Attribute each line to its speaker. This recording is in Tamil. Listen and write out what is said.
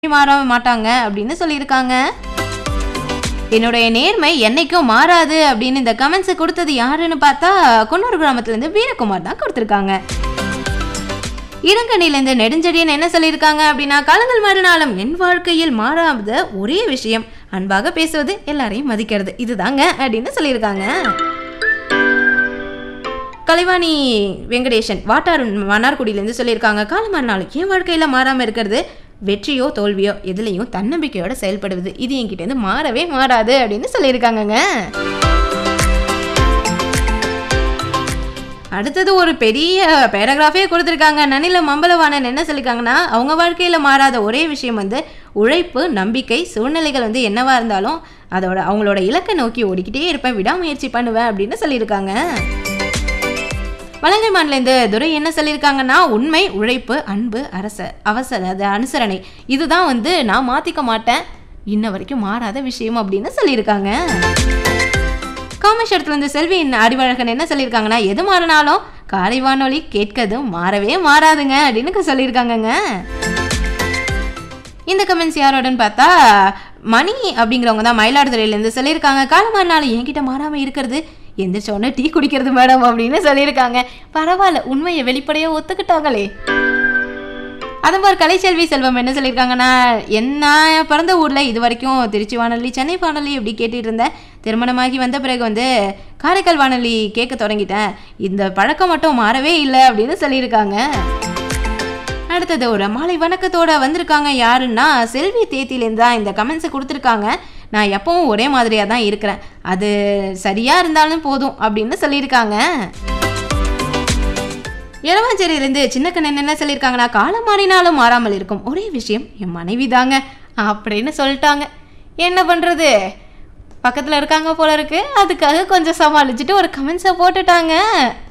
Speaker 1: மாற மாட்டாங்க அப்படின்னு சொல்லியிருக்காங்க என்னுடைய நேர்மை என்னைக்கும் மாறாது அப்படின்னு இந்த கமெண்ட்ஸை கொடுத்தது யாருன்னு பார்த்தா குன்னூர் கிராமத்துலேருந்து வீரகுமார் தான் கொடுத்துருக்காங்க இடங்கணிலேருந்து நெடுஞ்செடியன் என்ன சொல்லியிருக்காங்க அப்படின்னா காலங்கள் மாறினாலும் என் வாழ்க்கையில் மாறாத ஒரே விஷயம் அன்பாக பேசுவது எல்லாரையும் மதிக்கிறது இதுதாங்க அப்படின்னு சொல்லியிருக்காங்க கலைவாணி வெங்கடேசன் வாட்டார் மன்னார்குடியிலேருந்து சொல்லியிருக்காங்க காலமாறினாலும் என் வாழ்க்கையில் மாறாமல் இருக்கிறது வெற்றியோ தோல்வியோ எதுலேயும் தன்னம்பிக்கையோட செயல்படுவது இது என்கிட்டேருந்து மாறவே மாறாது அப்படின்னு சொல்லியிருக்காங்கங்க அடுத்தது ஒரு பெரிய பேராகிராஃபே கொடுத்துருக்காங்க நனில மம்பலவாணன் என்ன சொல்லியிருக்காங்கன்னா அவங்க வாழ்க்கையில் மாறாத ஒரே விஷயம் வந்து உழைப்பு நம்பிக்கை சூழ்நிலைகள் வந்து என்னவா இருந்தாலும் அதோட அவங்களோட இலக்கை நோக்கி ஓடிக்கிட்டே இருப்பேன் விடாமுயற்சி பண்ணுவேன் அப்படின்னு சொல்லியிருக்காங்க வலங்கைமான்லேருந்து துரை என்ன சொல்லியிருக்காங்கன்னா உண்மை உழைப்பு அன்பு அரச அவசர அது அனுசரணை இதுதான் வந்து நான் மாற்றிக்க மாட்டேன் இன்ன வரைக்கும் மாறாத விஷயம் அப்படின்னு சொல்லியிருக்காங்க காமேஸ்வரத்துலேருந்து செல்வி அறிவழகன் என்ன சொல்லியிருக்காங்கன்னா எது மாறினாலும் காலை வானொலி கேட்கதும் மாறவே மாறாதுங்க அப்படின்னு சொல்லியிருக்காங்கங்க இந்த கமெண்ட்ஸ் யாரோடன்னு பார்த்தா மணி அப்படிங்கிறவங்க தான் மயிலாடுதுறையிலேருந்து சொல்லியிருக்காங்க காலமானாலும் என்கிட்ட மாறாமல் இருக்கிறது எந்திரிச்ச உடனே டீ குடிக்கிறது மேடம் அப்படின்னு சொல்லியிருக்காங்க பரவாயில்ல உண்மையை வெளிப்படையாக ஒத்துக்கிட்டாங்களே அதே மாதிரி கலைச்செல்வி செல்வம் என்ன சொல்லியிருக்காங்கன்னா என்ன பிறந்த ஊரில் இது வரைக்கும் திருச்சி வானொலி சென்னை வானொலி இப்படி கேட்டுட்டு இருந்தேன் திருமணமாகி வந்த பிறகு வந்து காரைக்கால் வானொலி கேட்க தொடங்கிட்டேன் இந்த பழக்கம் மட்டும் மாறவே இல்லை அப்படின்னு சொல்லியிருக்காங்க அடுத்தது ஒரு மாலை வணக்கத்தோட வந்திருக்காங்க யாருன்னா செல்வி தேத்திலேருந்து தான் இந்த கமெண்ட்ஸை கொடுத்துருக்காங்க நான் எப்பவும் ஒரே மாதிரியாக தான் இருக்கிறேன் அது சரியாக இருந்தாலும் போதும் அப்படின்னு சொல்லியிருக்காங்க இளவாஞ்சேரியிலேருந்து சின்ன கண்ணன் என்ன சொல்லியிருக்காங்கன்னா காலம் மாறினாலும் மாறாமல் இருக்கும் ஒரே விஷயம் என் மனைவி தாங்க அப்படின்னு சொல்லிட்டாங்க என்ன பண்ணுறது பக்கத்தில் இருக்காங்க போல இருக்கு அதுக்காக கொஞ்சம் சமாளிச்சுட்டு ஒரு கமெண்ட்ஸை போட்டுட்டாங்க